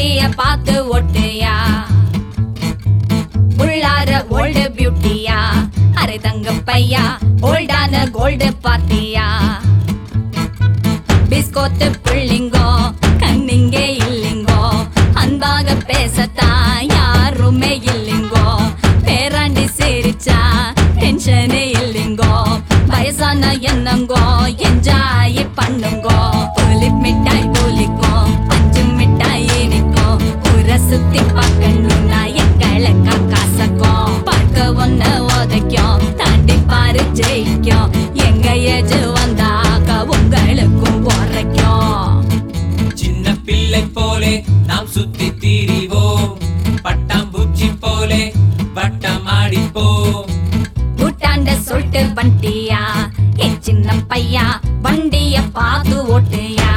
வண்டிய பார்த்து ஓட்டுயா உள்ளார ஓல்டு பியூட்டியா அரை தங்க பையா ஓல்டான கோல்டு பார்ட்டியா பிஸ்கோத்து புள்ளிங்கோ கண்ணிங்கே இல்லிங்கோ அன்பாக பேசத்தான் யாருமே இல்லிங்கோ பேராண்டி சிரிச்சா டென்ஷனே இல்லிங்கோ வயசான என்னங்கோ என்ஜாய் பண்ணுங்கோ புலி மிட்டாய் போலிக்கும் பஞ்சு மிட்டாய் இனிக்கும் ஊரை சுத்தி பார்க்கணும்னா எங்களுக்கு காசக்கும் பார்க்க ஒண்ணு உதைக்கும் தாண்டி பாரு ஜெயிக்கும் எங்க ஏஜ் வந்தாக்க உங்களுக்கும் உரைக்கும் சின்ன பிள்ளை போலே நாம் சுத்தி திரிவோம் பட்டாம்பூச்சி போலே வட்டமாடிப்போம் கூட்டாண்ட சொல்லிட்டு வண்டியா என் சின்ன பையா வண்டிய பார்த்து ஓட்டுயா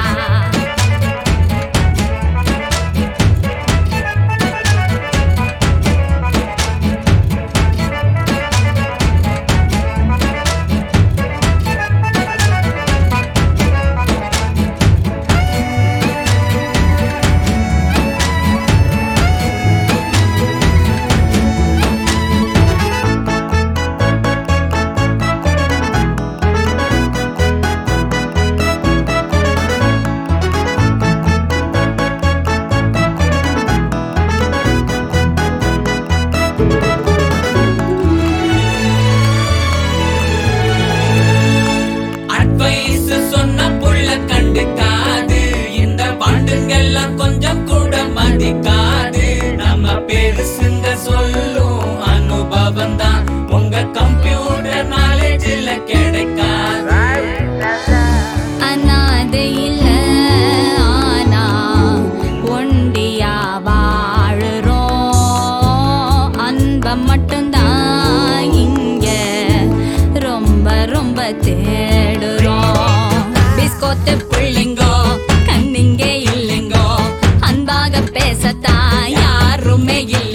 அட்வைஸ் சொன்ன புள்ள கண்டுக்காது இந்த பாண்டுங்கெல்லாம் கொஞ்சம் கூட மதிக்காது நம்ம பெருசுங்க சொல்லும் அனுபவம் தான் உங்க கம்ப்யூட்டர் நாலேஜ்ல கிடைக்காது அனாதை இல்ல ஆனா ஒண்டியா வாழுறோம் அன்ப மட்டும்தான் இங்க ரொம்ப ரொம்ப தேடுறோம் பிஸ்கோத்து புள்ளிங்கோ கண்ணிங்கே இல்லைங்கோ அன்பாக பேசத்தான் யாருமே இல்லை